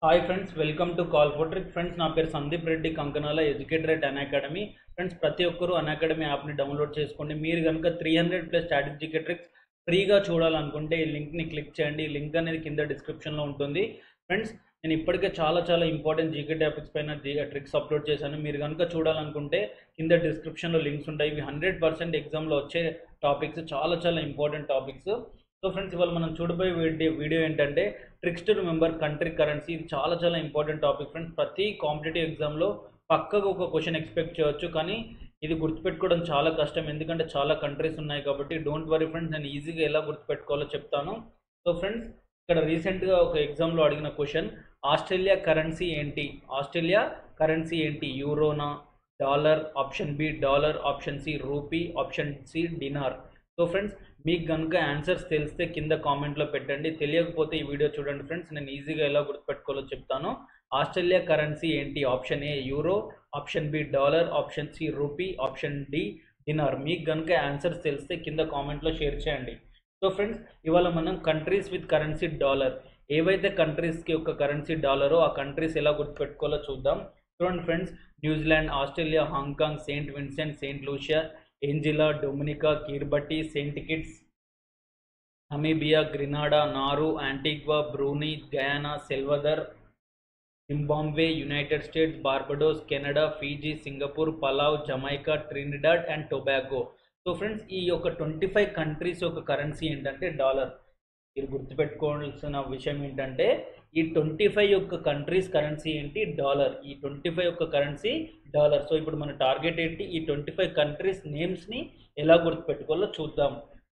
Hi friends welcome to call for trick friends నా పేరు Sandeep Reddy Kankanala educator at Unacademy friends ప్రతి ఒక్కరూ Unacademy యాప్ని డౌన్లోడ్ చేసుకోండి మీరు కనుక three hundred plus strategic tricks ఫ్రీగా చూడాలనుకుంటే ఈ లింక్ని క్లిక్ చేయండి ఈ లింక్ అనేది కింద డిస్క్రిప్షన్లో ఉంటుంది ఫ్రెండ్స్ నేను ఇప్పటికే చాలా చాలా ఇంపార్టెంట్ జీకే టాపిక్స్ పైన ట్రిక్స్ అప్లోడ్ చేశాను మీరు కనుక చూడాలనుకుంటే కింద డిస్క్రిప్షన్లో లింక్స్ ఉంటాయి ఇవి హండ్రెడ్ పర్సెంట్ ఎగ్జామ్లో వచ్చే టాపిక్స్ చాలా చాలా ఇంపార్టెంట్ టాపిక్స్ సో ఫ్రెండ్స్ ఇవాళ మనం చూడబోయే వీడియో వీడియో ఏంటంటే tricks to remember country currency ఇది చాలా చాలా ఇంపార్టెంట్ టాపిక్ ఫ్రెండ్స్ ప్రతి కాంపిటేటివ్ ఎగ్జామ్లో పక్కకు ఒక క్వశ్చన్ ఎక్స్పెక్ట్ చేయొచ్చు కానీ ఇది గుర్తుపెట్టుకోవడం చాలా కష్టం ఎందుకంటే చాలా కంట్రీస్ ఉన్నాయి కాబట్టి డోంట్ వరీ ఫ్రెండ్స్ నేను ఈజీగా ఎలా గుర్తుపెట్టుకోవాలో చెప్తాను సో ఫ్రెండ్స్ ఇక్కడ రీసెంట్గా ఒక ఎగ్జామ్లో అడిగిన క్వశ్చన్ ఆస్ట్రేలియా కరెన్సీ ఏంటి ఆస్ట్రేలియా కరెన్సీ ఏంటి యూరోనా dollar option B dollar option C rupee option C dinar so friends మీకు కనుక ఆన్సర్స్ తెలిస్తే కింద కామెంట్లో పెట్టండి తెలియకపోతే ఈ వీడియో చూడండి ఫ్రెండ్స్ నేను ఈజీగా ఎలా గుర్తుపెట్టుకోవాలో చెప్తాను ఆస్ట్రేలియా కరెన్సీ ఏంటి option A euro option B dollar option C rupee option D dinar మీకు కనుక ఆన్సర్స్ తెలిస్తే కింద కామెంట్లో షేర్ చేయండి సో ఫ్రెండ్స్ ఇవాళ మనం కంట్రీస్ విత్ కరెన్సీ డాలర్ ఏవైతే కంట్రీస్కి ఒక కరెన్సీ డాలరో ఆ కంట్రీస్ ఎలా గుర్తుపెట్టుకోవాలో చూద్దాం చూడండి friends New Zealand Australia Hong Kong Saint Vincent Saint Lucia Anguilla Dominica Kiribati Saint Kitts Namibia Grenada Nauru Antigua Brunei Guyana Salvador Zimbabwe United States Barbados Canada Fiji Singapore Palau Jamaica Trinidad and Tobago so friends ఈ యొక్క twenty five countries యొక్క currency ఏంటంటే dollar మీరు గుర్తుపెట్టుకోవాల్సిన విషయం ఏంటంటే ఈ twenty five యొక్క కంట్రీస్ కరెన్సీ ఏంటి డాలర్ ఈ ట్వంటీ ఫైవ్ యొక్క కరెన్సీ డాలర్ సో ఇప్పుడు మన టార్గెట్ ఏంటి ఈ ట్వంటీ ఫైవ్ కంట్రీస్ నేమ్స్ని ఎలా గుర్తుపెట్టుకోవాలో చూద్దాం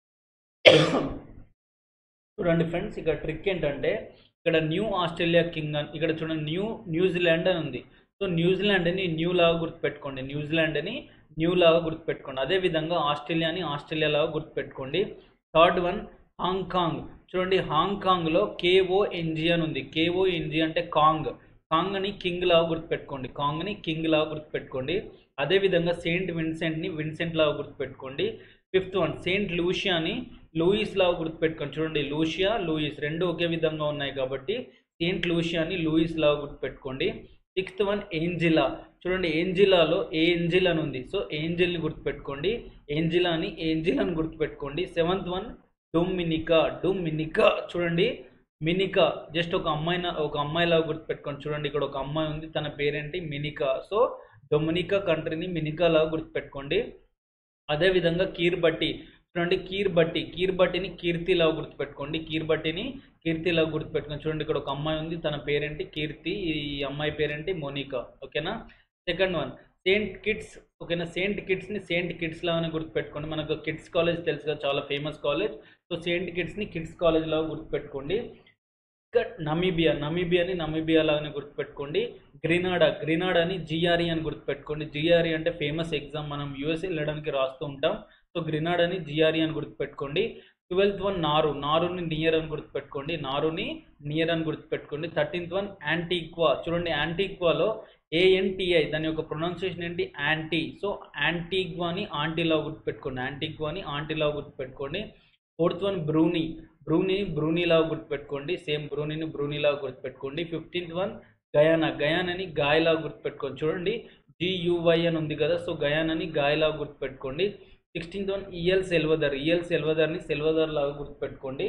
చూడండి ఫ్రెండ్స్ ఇక్కడ ట్రిక్ ఏంటంటే ఇక్కడ న్యూ ఆస్ట్రేలియా కింగ్ అని ఇక్కడ చూడండి న్యూ న్యూజిలాండ్ అని ఉంది సో న్యూజిలాండ్ అని న్యూ లాగా గుర్తుపెట్టుకోండి న్యూజిలాండ్ అని న్యూ లాగా గుర్తుపెట్టుకోండి అదేవిధంగా ఆస్ట్రేలియాని ఆస్ట్రేలియా లాగా గుర్తుపెట్టుకోండి థర్డ్ వన్ హాంకాంగ్ చూడండి హాంకాంగ్లో కేఓఎన్జి అని ఉంది కేఓఎన్జి అంటే కాంగ్ కాంగ్ అని కింగ్ లాగా గుర్తుపెట్టుకోండి కాంగ్ని కింగ్ లాగా గుర్తుపెట్టుకోండి అదేవిధంగా సెయింట్ విన్సెంట్ని విన్సెంట్ లాగా గుర్తుపెట్టుకోండి ఫిఫ్త్ వన్ సెయింట్ లూషియాని లూయిస్ లాగా గుర్తుపెట్టుకోండి చూడండి లూషియా లూయిస్ రెండు ఒకే విధంగా ఉన్నాయి కాబట్టి సెయింట్ లూషియాని లూయిస్ లాగా గుర్తుపెట్టుకోండి సిక్స్త్ వన్ ఏంజిలా చూడండి ఏంజిలాలో ఏ ఏంజిల్ అని ఉంది సో ఏంజిల్ని గుర్తుపెట్టుకోండి ఏంజిలా అని ఏంజిల్ అని గుర్తుపెట్టుకోండి సెవెంత్ వన్ డొమినికా డొమినికా చూడండి మినికా జస్ట్ ఒక అమ్మాయి ఒక అమ్మాయిలా గుర్తుపెట్టుకోండి చూడండి ఇక్కడ ఒక అమ్మాయి ఉంది తన పేరేంటి మినికా సో డొమినికా కంట్రీని మినికా లాగా గుర్తుపెట్టుకోండి అదేవిధంగా కీర్బట్టి చూడండి కీర్బట్టి కీర్బట్టిని కీర్తిలా గుర్తుపెట్టుకోండి కీర్బట్టిని కీర్తిలా గుర్తుపెట్టుకోండి చూడండి ఇక్కడ ఒక అమ్మాయి ఉంది తన పేరేంటి కీర్తి ఈ అమ్మాయి పేరేంటి మోనికా ఓకేనా సెకండ్ వన్ సెయింట్ కిడ్స్ ఓకేనా సెయింట్ కిడ్స్ని సెయింట్ కిడ్స్ లాగానే గుర్తుపెట్టుకోండి మనకు కిడ్స్ కాలేజ్ తెలుసు కదా చాలా ఫేమస్ కాలేజ్ సో సెయింట్ కిడ్స్ని కిడ్స్ కాలేజ్ లాగా గుర్తుపెట్టుకోండి ఇంకా నమీబియా నమీబియాని నమీబియా లాగానే గుర్తుపెట్టుకోండి గ్రీనాడా గ్రీనాడాని జిఆర్ఈ అని గుర్తుపెట్టుకోండి జిఆర్ఈ అంటే ఫేమస్ ఎగ్జామ్ మనం యూఎస్ వెళ్ళడానికి రాస్తూ ఉంటాం సో గ్రినాడాని జిఆర్ఈ అని గుర్తుపెట్టుకోండి ట్వెల్త్ వన్ నారు నారుని నియర్ అని గుర్తుపెట్టుకోండి నారుని నియర్ అని గుర్తుపెట్టుకోండి థర్టీన్త్ వన్ యాంటీక్వా చూడండి యాంటీక్వాలో ఏఎన్టీఐ దాని యొక్క ప్రొనౌన్సియేషన్ ఏంటి యాంటీ సో యాంటీక్వాని ఆంటీలా గుర్తుపెట్టుకోండి యాంటీక్వాని ఆంటీలా గుర్తుపెట్టుకోండి ఫోర్త్ వన్ బ్రూనీ బ్రూనీ బ్రూనీలా గుర్తుపెట్టుకోండి సేమ్ బ్రూనీని బ్రూనీలా గుర్తుపెట్టుకోండి ఫిఫ్టీన్త్ వన్ గయానా గయానని గాయలా గుర్తుపెట్టుకోండి చూడండి జియువై అని ఉంది కదా సో గయానని గాయలా గుర్తుపెట్టుకోండి sixteenth one El Salvador El సెల్వదర్ని సెల్వదర్ లాగా గుర్తుపెట్టుకోండి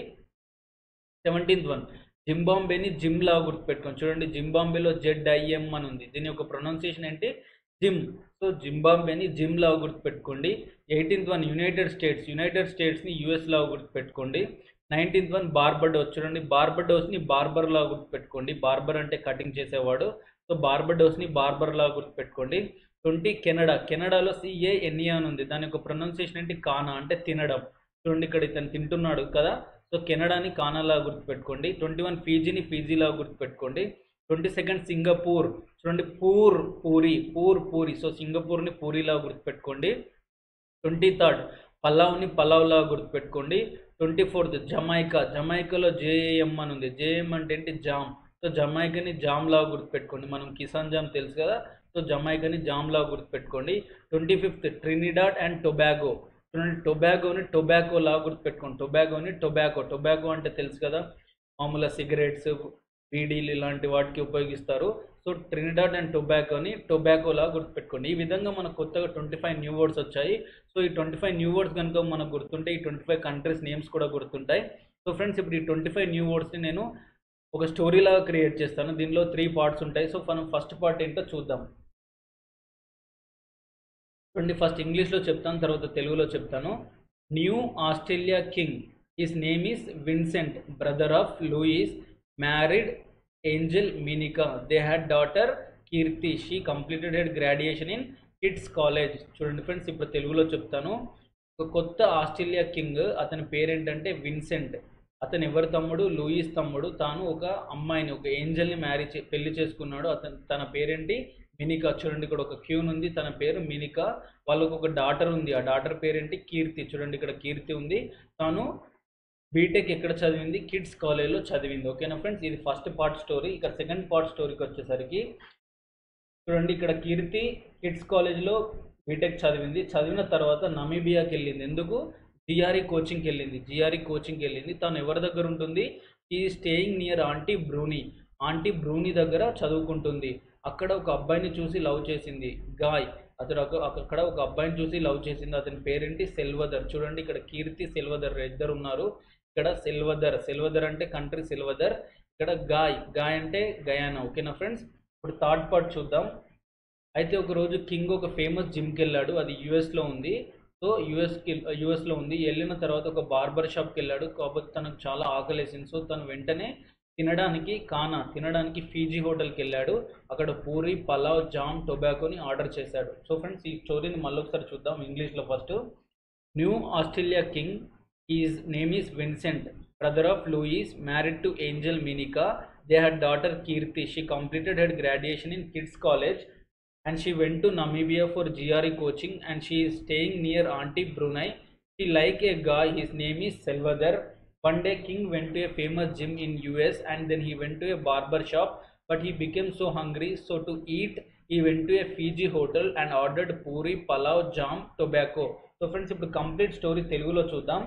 సెవెంటీన్త్ వన్ జింబాంబేని జిమ్ లాగా గుర్తుపెట్టుకోండి చూడండి జింబాంబేలో జెడ్ ఐఎం అని ఉంది దీని యొక్క ప్రొనౌన్సియేషన్ ఏంటి జిమ్ సో జింబాంబేని జిమ్ లాగా గుర్తుపెట్టుకోండి eighteenth one United States United స్టేట్స్ని యూఎస్ లాగా గుర్తుపెట్టుకోండి నైన్టీన్త్ వన్ బార్బడోస్ చూడండి బార్బడోస్ని బార్బర్ లాగా గుర్తుపెట్టుకోండి బార్బర్ అంటే కటింగ్ చేసేవాడు సో బార్బడోస్ని బార్బర్ లాగా గుర్తుపెట్టుకోండి ట్వంటీ కెనడా కెనడాలో సిఏఎన్ఏ అని ఉంది దాని యొక్క ప్రొనౌన్సియేషన్ ఏంటి కానా అంటే తినడం చూడండి ఇక్కడ ఇతను తింటున్నాడు కదా సో కెనడాని కానాలా గుర్తుపెట్టుకోండి ట్వంటీ వన్ ఫీజీని ఫీజీలా గుర్తుపెట్టుకోండి ట్వంటీ సెకండ్ సింగపూర్ చూడండి పూర్ పూరి పూర్ పూరి సో సింగపూర్ని పూరిలా గుర్తుపెట్టుకోండి ట్వంటీ థర్డ్ పలావ్ని పలావ్లా గుర్తుపెట్టుకోండి ట్వంటీ ఫోర్త్ జమైకా జమైకాలో జేఏఎం అని ఉంది జేఎం అంటే ఏంటి జామ్ సో జమైకాని జామ్ లాగా గుర్తుపెట్టుకోండి మనం కిసాన్ జామ్ తెలుసు కదా సో జమైకాని జామ్ లాగా గుర్తుపెట్టుకోండి twenty fifth Trinidad and Tobago చూడండి టొబాగోని టొబాకో లాగా గుర్తుపెట్టుకోండి టొబాగోని టొబాకో టొబాకో అంటే తెలుసు కదా మామూలుగా సిగరెట్స్ బీడీలు ఇలాంటి వాటికి ఉపయోగిస్తారు సో ట్రినిడాడ్ అండ్ టొబాకోని టొబాకోలా గుర్తుపెట్టుకోండి ఈ విధంగా మనకు కొత్తగా ట్వంటీ ఫైవ్ న్యూ వర్డ్స్ వచ్చాయి సో ఈ ట్వంటీ ఫైవ్ న్యూ వర్డ్స్ కనుక మనకు గుర్తుంటే ఈ ట్వంటీ ఫైవ్ కంట్రీస్ నేమ్స్ కూడా గుర్తుంటాయి సో ఫ్రెండ్స్ ఇప్పుడు ఈ ట్వంటీ ఫైవ్ న్యూ వర్డ్స్ని నేను ఒక స్టోరీ లాగా క్రియేట్ చేస్తాను దీనిలో త్రీ పార్ట్స్ ఉంటాయి సో మనం ఫస్ట్ పార్ట్ ఏంటో చూద్దాం చూడండి ఫస్ట్ ఇంగ్లీష్లో చెప్తాను తర్వాత తెలుగులో చెప్తాను new Australia king his name is Vincent brother of Louis married angel Monica they had daughter Keerthi she completed her graduation in kids college చూడండి ఫ్రెండ్స్ ఇప్పుడు తెలుగులో చెప్తాను ఒక కొత్త ఆస్ట్రేలియా కింగ్ అతని పేరేంటంటే విన్సెంట్ అతను ఎవరి తమ్ముడు లూయిస్ తమ్ముడు తాను ఒక అమ్మాయిని ఒక ఏంజల్ని మ్యారీ చే పెళ్లి చేసుకున్నాడు అతను తన పేరేంటి మినికా చూడండి ఇక్కడ ఒక క్యూన్ ఉంది తన పేరు మినికా వాళ్ళకు ఒక డాటర్ ఉంది ఆ డాటర్ పేరేంటి కీర్తి చూడండి ఇక్కడ కీర్తి ఉంది తాను బీటెక్ ఎక్కడ చదివింది కిడ్స్ కాలేజ్లో చదివింది ఓకేనా ఫ్రెండ్స్ ఇది ఫస్ట్ పార్ట్ స్టోరీ ఇక్కడ సెకండ్ పార్ట్ స్టోరీకి వచ్చేసరికి చూడండి ఇక్కడ కీర్తి కిడ్స్ కాలేజ్లో బీటెక్ చదివింది చదివిన తర్వాత నమీబియాకి వెళ్ళింది ఎందుకు జిఆర్ఈ కోచింగ్కి వెళ్ళింది జిఆర్ఈ కోచింగ్కి వెళ్ళింది తను ఎవరి దగ్గర ఉంటుంది ఈ staying near aunty Brunei aunty Brunei దగ్గర చదువుకుంటుంది అక్కడ ఒక అబ్బాయిని చూసి లవ్ చేసింది గాయ్ అతడు అక్క- అక్కడ ఒక అబ్బాయిని చూసి లవ్ చేసింది అతని పేరేంటి సెల్వదర్ చూడండి ఇక్కడ కీర్తి సెల్వదర్ ఇద్దరు ఉన్నారు ఇక్కడ సెల్వదర్ సెల్వదర్ అంటే కంట్రీ సెల్వదర్ ఇక్కడ గాయ్ గాయ్ అంటే గయానా ఓకేనా ఫ్రెండ్స్ ఇప్పుడు థర్డ్ పార్ట్ చూద్దాం అయితే ఒక రోజు కింగ్ ఒక ఫేమస్ జిమ్కి వెళ్ళాడు అది యూఎస్లో ఉంది సో యూఎస్కి యూఎస్లో ఉంది వెళ్ళిన తర్వాత ఒక బార్బర్ షాప్కి వెళ్ళాడు కాకపోతే తనకు చాలా ఆకలేసింది సో తను వెంటనే తినడానికి కానా తినడానికి ఫీజీ హోటల్కి వెళ్ళాడు అక్కడ పూరి పలావ్ జామ్ టొబాకోని ఆర్డర్ చేశాడు సో ఫ్రెండ్స్ ఈ స్టోరీని మళ్ళీ ఒకసారి చూద్దాం ఇంగ్లీష్లో first new Australia king is name is Vincent brother of Louis married to angel Monica they had daughter Keerthi she completed her graduation in kids college and she went to Namibia for GRE coaching and she is staying near Auntie Brunei. She like a guy, his name is Selvadar. One day King went to a famous gym in US and then he went to a barber shop but he became so hungry so to eat he went to a Fiji hotel and ordered puri, palav, jam, tobacco. So friends ఇప్పుడు complete story తెలుగులో చూద్దాం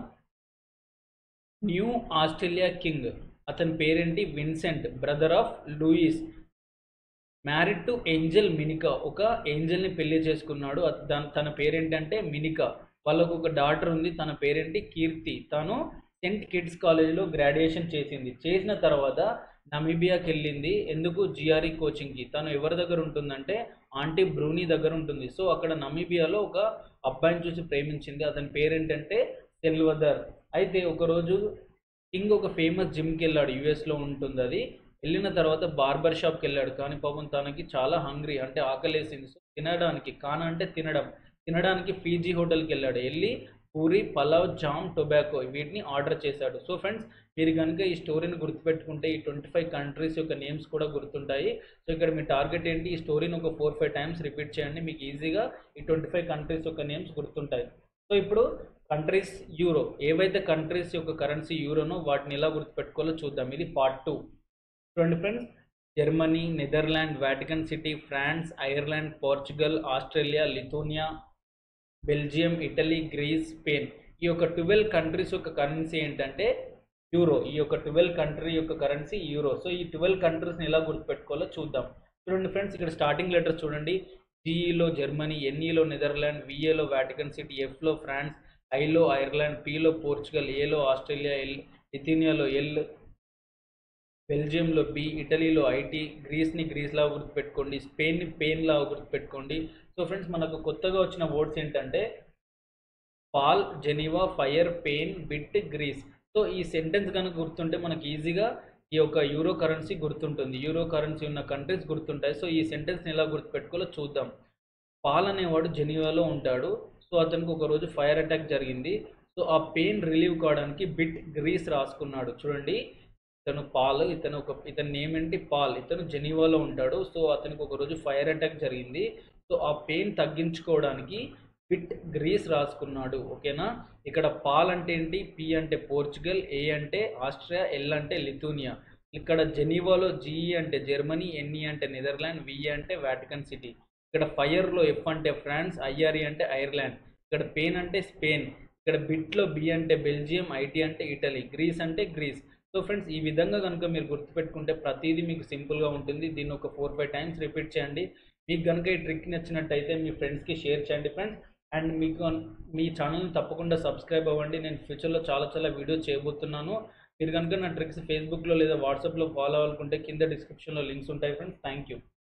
new Australia king అతని పేరేంటి Vincent brother of Louis married to angel Monica ఒక ఏంజల్ని పెళ్లి చేసుకున్నాడు అత- దాని తన పేరేంటంటే మినికా వాళ్ళకు ఒక డాటర్ ఉంది తన పేరేంటి కీర్తి తను సెంట్ కిడ్స్ కాలేజీలో గ్రాడ్యుయేషన్ చేసింది చేసిన తర్వాత నమీబియాకి వెళ్ళింది ఎందుకు జిఆర్ఈ కోచింగ్కి తను ఎవరి దగ్గర ఉంటుందంటే ఆంటీ బ్రూనీ దగ్గర ఉంటుంది సో అక్కడ నమీబియాలో ఒక అబ్బాయిని చూసి ప్రేమించింది అతని పేరేంటంటే సెల్వదర్ అయితే ఒకరోజు కింగ్ ఒక ఫేమస్ జిమ్కి వెళ్ళాడు యూఎస్లో ఉంటుంది అది వెళ్ళిన తర్వాత బార్బర్ షాప్కి వెళ్ళాడు కానీ పాపం తనకి చాలా హంగ్రీ అంటే ఆకలేసింది సో తినడానికి కాన అంటే తినడం తినడానికి ఫీజీ హోటల్కి వెళ్ళాడు వెళ్ళి పూరి పలావ్ జామ్ టొబాకో వీటిని ఆర్డర్ చేశాడు సో ఫ్రెండ్స్ మీరు కనుక ఈ స్టోరీని గుర్తుపెట్టుకుంటే ఈ ట్వంటీ ఫైవ్ కంట్రీస్ యొక్క నేమ్స్ కూడా గుర్తుంటాయి సో ఇక్కడ మీ టార్గెట్ ఏంటి ఈ స్టోరీని ఒక ఫోర్ ఫైవ్ టైమ్స్ రిపీట్ చేయండి మీకు ఈజీగా ఈ ట్వంటీ ఫైవ్ కంట్రీస్ యొక్క నేమ్స్ గుర్తుంటాయి సో ఇప్పుడు కంట్రీస్ యూరో ఏవైతే కంట్రీస్ యొక్క కరెన్సీ యూరోనో వాటిని ఎలా గుర్తుపెట్టుకోవాలో చూద్దాం ఇది పార్ట్ టూ చూడండి friends Germany Netherland Vatican City France Ireland Portugal Australia Lithuania Belgium Italy Greece Spain ఈ యొక్క ట్వెల్వ్ కంట్రీస్ యొక్క కరెన్సీ ఏంటంటే యూరో ఈ యొక్క ట్వెల్వ్ కంట్రీ యొక్క కరెన్సీ యూరో సో ఈ ట్వెల్వ్ కంట్రీస్ని ఎలా గుర్తుపెట్టుకోవాలో చూద్దాం చూడండి ఫ్రెండ్స్ ఇక్కడ స్టార్టింగ్ లెటర్స్ చూడండి జీఈలో జర్మనీ ఎన్ఈలో నెదర్లాండ్ విఏలో వాటికన్ సిటీ ఎఫ్లో ఫ్రాన్స్ ఐలో ఐర్లాండ్ పిలో పోర్చుగల్ ఏలో ఆస్ట్రేలియా ఎల్ లిథినియాలో ఎల్ బెల్జియంలో బి ఇటలీలో ఐటీ గ్రీస్ని గ్రీస్లా గుర్తుపెట్టుకోండి స్పెయిన్ని పెయిన్లా గుర్తుపెట్టుకోండి సో ఫ్రెండ్స్ మనకు కొత్తగా వచ్చిన వర్డ్స్ ఏంటంటే Paul Geneva fire pain bit grease so ఈ సెంటెన్స్ కనుక గుర్తుంటే మనకి ఈజీగా ఈ యొక్క యూరో కరెన్సీ గుర్తుంటుంది యూరో కరెన్సీ ఉన్న కంట్రీస్ గుర్తుంటాయి సో ఈ సెంటెన్స్ని ఎలా గుర్తుపెట్టుకోవాలో చూద్దాం పాల్ అనేవాడు జెనీవాలో ఉంటాడు సో అతనికి ఒక రోజు ఫైర్ అటాక్ జరిగింది సో ఆ పెయిన్ రిలీవ్ కావడానికి బిట్ గ్రీస్ రాసుకున్నాడు చూడండి ఇతను పాల్ ఇతను ఒక ఇతని నేమ్ ఏంటి పాల్ ఇతను జెనీవాలో ఉంటాడు సో అతనికి ఒక రోజు ఫైర్ అటాక్ జరిగింది సో ఆ పెయిన్ తగ్గించుకోవడానికి బిట్ గ్రీస్ రాసుకున్నాడు ఓకేనా ఇక్కడ పాల్ అంటే ఏంటి పి అంటే పోర్చుగల్ ఏ అంటే ఆస్ట్రియా ఎల్ అంటే లిథూనియా ఇక్కడ జెనీవాలో జీఈ అంటే జర్మనీ ఎన్ఈ అంటే నెదర్లాండ్ విఈ అంటే వాటికన్ సిటీ ఇక్కడ ఫైర్లో ఎఫ్ అంటే ఫ్రాన్స్ ఐఆర్ఈ అంటే ఐర్లాండ్ ఇక్కడ పెయిన్ అంటే స్పెయిన్ ఇక్కడ బిట్లో బి అంటే బెల్జియం ఐటీ అంటే ఇటలీ గ్రీస్ అంటే గ్రీస్ సో ఫ్రెండ్స్ ఈ విధంగా కనుక మీరు గుర్తుపెట్టుకుంటే ప్రతిదీ మీకు సింపుల్గా ఉంటుంది దీన్ని ఒక ఫోర్ ఫైవ్ టైమ్స్ రిపీట్ చేయండి మీకు కనుక ఈ ట్రిక్ నచ్చినట్టయితే మీ ఫ్రెండ్స్కి షేర్ చేయండి ఫ్రెండ్స్ అండ్ మీకు అన్- మీ ఛానల్ని తప్పకుండా సబ్స్క్రైబ్ అవ్వండి నేను ఫ్యూచర్లో చాలా చాలా వీడియోస్ చేయబోతున్నాను మీరు కనుక నా ట్రిక్స్ ఫేస్బుక్లో లేదా వాట్సాప్లో ఫాలో అవ్వాలనుకుంటే కింద డిస్క్రిప్షన్లో లింక్స్ ఉంటాయి ఫ్రెండ్స్ థ్యాంక్ యూ